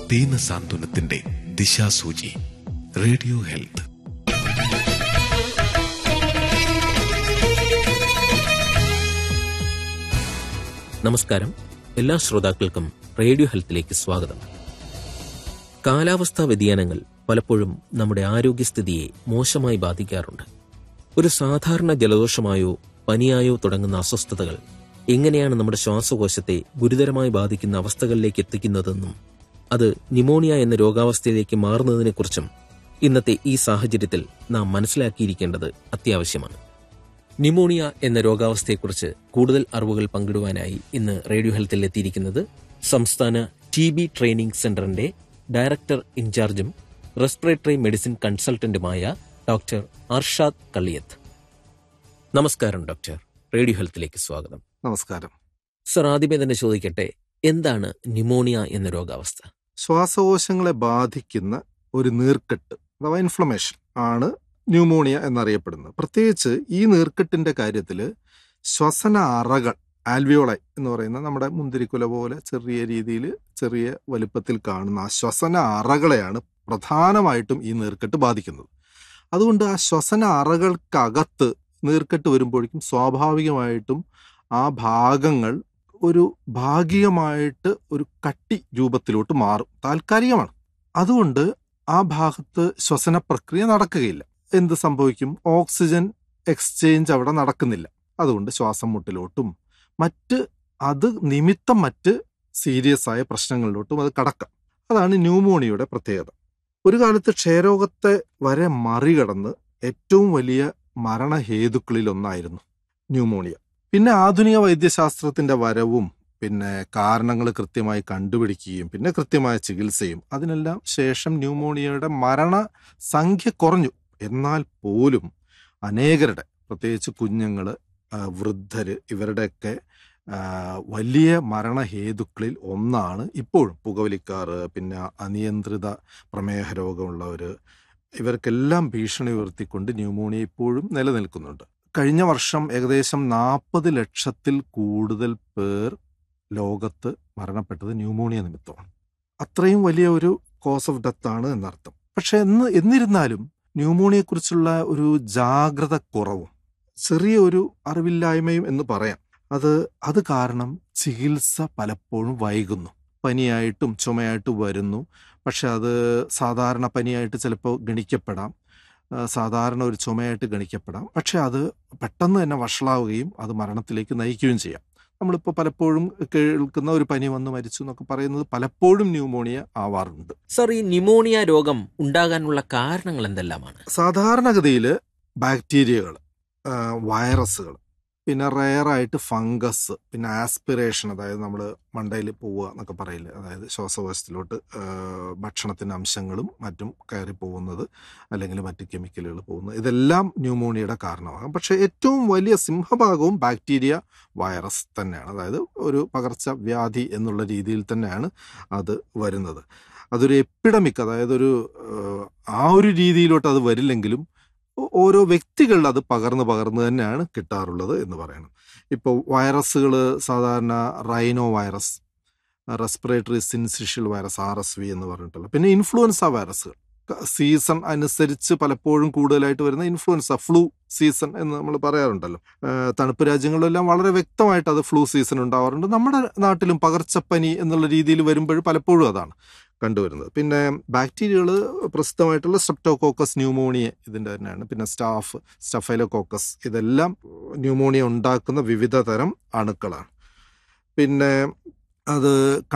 ദീന സാന്ത്വനത്തിന്റെ ദിശാസൂചി radio health നമസ്കാരം എല്ലാ ശ്രോതാക്കൾക്കും റേഡിയോ ഹെൽത്തിലേക്ക് സ്വാഗതം കാലാവസ്ഥാ വ്യതിയാനങ്ങൾ പലപ്പോഴും നമ്മുടെ ആരോഗ്യസ്ഥിതിയെ മോശമായി ബാധിക്കാറുണ്ട് ഒരു സാധാരണ ജലദോഷമായോ പനിയായോ തുടങ്ങുന്ന അസ്വസ്ഥതകൾ എങ്ങനെയാണ് നമ്മുടെ ശ്വാസകോശത്തെ ഗുരുതരമായി ബാധിക്കുന്ന അവസ്ഥകളിലേക്ക് എത്തിക്കുന്നതെന്നും അത് ന്യൂമോണിയ എന്ന രോഗാവസ്ഥയിലേക്ക് മാറുന്നതിനെക്കുറിച്ചും ഇന്നത്തെ ഈ സാഹചര്യത്തിൽ നാം മനസ്സിലാക്കിയിരിക്കേണ്ടത് അത്യാവശ്യമാണ് ന്യൂമോണിയ എന്ന രോഗാവസ്ഥയെക്കുറിച്ച് കൂടുതൽ അറിവുകൾ പങ്കിടുവാനായി ഇന്ന് റേഡിയോ ഹെൽത്തിൽ എത്തിയിരിക്കുന്നത് സംസ്ഥാന ടി ബി ട്രെയിനിംഗ് സെന്ററിന്റെ ഡയറക്ടർ ഇൻചാർജും റെസ്പിറേറ്ററി മെഡിസിൻ കൺസൾട്ടന്റുമായ ഡോക്ടർ അർഷാദ് കളിയത്ത് നമസ്കാരം ഡോക്ടർ റേഡിയോ ഹെൽത്തിലേക്ക് സ്വാഗതം നമസ്കാരം സർ ആദ്യമേ തന്നെ ചോദിക്കട്ടെ എന്താണ് ന്യൂമോണിയ എന്ന രോഗാവസ്ഥ ശ്വാസകോശങ്ങളെ ബാധിക്കുന്ന ഒരു നീർക്കെട്ട് അഥവാ ഇൻഫ്ലമേഷൻ ആണ് ന്യൂമോണിയ എന്നറിയപ്പെടുന്നത് പ്രത്യേകിച്ച് ഈ നീർക്കെട്ടിന്റെ കാര്യത്തിൽ ശ്വസന അറകൾ ആൽവിയോളൈ എന്ന് പറയുന്ന നമ്മുടെ മുന്തിരിക്കുല പോലെ ചെറിയ രീതിയിൽ ചെറിയ വലുപ്പത്തിൽ കാണുന്ന ആ ശ്വസന അറകളെയാണ് പ്രധാനമായിട്ടും ഈ നീർക്കെട്ട് ബാധിക്കുന്നത് അതുകൊണ്ട് ആ ശ്വസന അറകൾക്കകത്ത് നീർക്കെട്ട് വരുമ്പോഴേക്കും സ്വാഭാവികമായിട്ടും ആ ഭാഗങ്ങൾ ഒരു ഭാഗികമായിട്ട് ഒരു കട്ടി രൂപത്തിലോട്ട് മാറും താൽക്കാലികമാണ് അതുകൊണ്ട് ആ ഭാഗത്ത് ശ്വസന പ്രക്രിയ നടക്കുകയില്ല എന്ത് സംഭവിക്കും ഓക്സിജൻ എക്സ്ചേഞ്ച് അവിടെ നടക്കുന്നില്ല അതുകൊണ്ട് ശ്വാസം മുട്ടിലോട്ടും മറ്റ് അത് നിമിത്തം മറ്റ് സീരിയസ് ആയ പ്രശ്നങ്ങളിലോട്ടും അത് കടക്കാം അതാണ് ന്യൂമോണിയയുടെ പ്രത്യേകത ഒരു കാലത്ത് ക്ഷയരോഗത്തെ വരെ മറികടന്ന് ഏറ്റവും വലിയ മരണഹേതുക്കളിൽ ഒന്നായിരുന്നു ന്യൂമോണിയ പിന്നെ ആധുനിക വൈദ്യശാസ്ത്രത്തിന്റെ വരവും പിന്നെ കാരണങ്ങൾ കൃത്യമായി കണ്ടുപിടിക്കുകയും പിന്നെ കൃത്യമായ ചികിത്സയും അതിനെല്ലാം ശേഷം ന്യൂമോണിയയുടെ മരണസംഖ്യ കുറഞ്ഞു എന്നാൽ പോലും അനേകരുടെ പ്രത്യേകിച്ച് കുഞ്ഞുങ്ങൾ വൃദ്ധര് ഇവരുടെയൊക്കെ ആ, വലിയ മരണഹേതുക്കളിൽ ഒന്നാണ് ഇപ്പോഴും പുകവലിക്കാറ് പിന്നെ അനിയന്ത്രിത പ്രമേഹ രോഗമുള്ളവർ ഇവർക്കെല്ലാം ഭീഷണി ഉയർത്തിക്കൊണ്ട് ന്യൂമോണിയ ഇപ്പോഴും നിലനിൽക്കുന്നുണ്ട് കഴിഞ്ഞ വർഷം ഏകദേശം നാൽപ്പത് ലക്ഷത്തിൽ കൂടുതൽ പേർ ലോകത്ത് മരണപ്പെട്ടത് ന്യൂമോണിയ നിമിത്തമാണ് അത്രയും വലിയ ഒരു കോസ് ഓഫ് ഡെത്ത് ആണ് എന്നർത്ഥം പക്ഷെ എന്ന് എന്നിരുന്നാലും ന്യൂമോണിയെക്കുറിച്ചുള്ള ഒരു ജാഗ്രത കുറവും ചെറിയ ഒരു അറിവില്ലായ്മയും എന്ന് പറയാം അത് അത് കാരണം ചികിത്സ പലപ്പോഴും വൈകുന്നു പനിയായിട്ടും ചുമയായിട്ടും വരുന്നു പക്ഷെ അത് സാധാരണ പനിയായിട്ട് ചിലപ്പോൾ ഗണിക്കപ്പെടാം ആ, സാധാരണ ഒരു ചുമയായിട്ട് ഗണിക്കപ്പെടാം പക്ഷെ അത് പെട്ടെന്ന് തന്നെ വഷളാവുകയും അത് മരണത്തിലേക്ക് നയിക്കുകയും ചെയ്യാം നമ്മളിപ്പോൾ പലപ്പോഴും കേൾക്കുന്ന ഒരു പനി വന്ന് മരിച്ചു എന്നൊക്കെ പറയുന്നത് പലപ്പോഴും ന്യൂമോണിയ ആവാറുണ്ട് സർ ഈ ന്യൂമോണിയ രോഗം ഉണ്ടാകാനുള്ള കാരണങ്ങൾ എന്തെല്ലാമാണ് സാധാരണഗതിയിൽ ബാക്ടീരിയകൾ വൈറസുകൾ പിന്നെ റെയറായിട്ട് ഫംഗസ് പിന്നെ ആസ്പിറേഷൻ അതായത് നമ്മൾ മണ്ടയിൽ പോവുക എന്നൊക്കെ പറയില്ലേ അതായത് ശ്വാസകോശത്തിലോട്ട് ആ, ഭക്ഷണത്തിൻ്റെ അംശങ്ങളും മറ്റും കയറി പോകുന്നത് അല്ലെങ്കിൽ മറ്റ് കെമിക്കലുകൾ പോകുന്നത് ഇതെല്ലാം ന്യൂമോണിയയുടെ കാരണമാകാം പക്ഷേ ഏറ്റവും വലിയ സിംഹഭാഗവും ബാക്ടീരിയ വൈറസ് തന്നെയാണ് അതായത് ഒരു പകർച്ചവ്യാധി എന്നുള്ള രീതിയിൽ തന്നെയാണ് അത് വരുന്നത് അതൊരു എപ്പിഡമിക് അതായത് ഒരു ആ, ആ ഒരു രീതിയിലോട്ട് അത് വരില്ലെങ്കിലും ഓ- ഓരോ വ്യക്തികളിൽ അത് പകർന്ന് പകർന്ന് തന്നെയാണ് കിട്ടാറുള്ളത് എന്ന് പറയണം ഇപ്പോൾ വൈറസുകൾ സാധാരണ rhino virus respiratory syncytial virus R S V എന്ന് പറഞ്ഞിട്ടുള്ള പിന്നെ ഇൻഫ്ലുവൻസ വൈറസുകൾ സീസൺ അനുസരിച്ച് പലപ്പോഴും കൂടുതലായിട്ട് വരുന്ന ഇൻഫ്ലുവൻസ ഫ്ലൂ സീസൺ എന്ന് നമ്മൾ പറയാറുണ്ടല്ലോ ആ, തണുപ്പ് രാജ്യങ്ങളിലെല്ലാം വളരെ വ്യക്തമായിട്ട് അത് ഫ്ലൂ സീസൺ ഉണ്ടാവാറുണ്ട് നമ്മുടെ നാട്ടിലും പകർച്ചപ്പനി എന്നുള്ള രീതിയിൽ വരുമ്പോൾ പലപ്പോഴും അതാണ് കണ്ടുവരുന്നത് പിന്നെ ബാക്ടീരിയകൾ പ്രസിദ്ധമായിട്ടുള്ള സ്ട്രെപ്റ്റോകോക്കസ് ന്യൂമോണിയ ഇതിൻ്റെ തന്നെയാണ് പിന്നെ സ്റ്റാഫ് സ്റ്റഫൈലോകോക്കസ് ഇതെല്ലാം ന്യൂമോണിയ ഉണ്ടാക്കുന്ന വിവിധ തരം അണുക്കളാണ് പിന്നെ അത്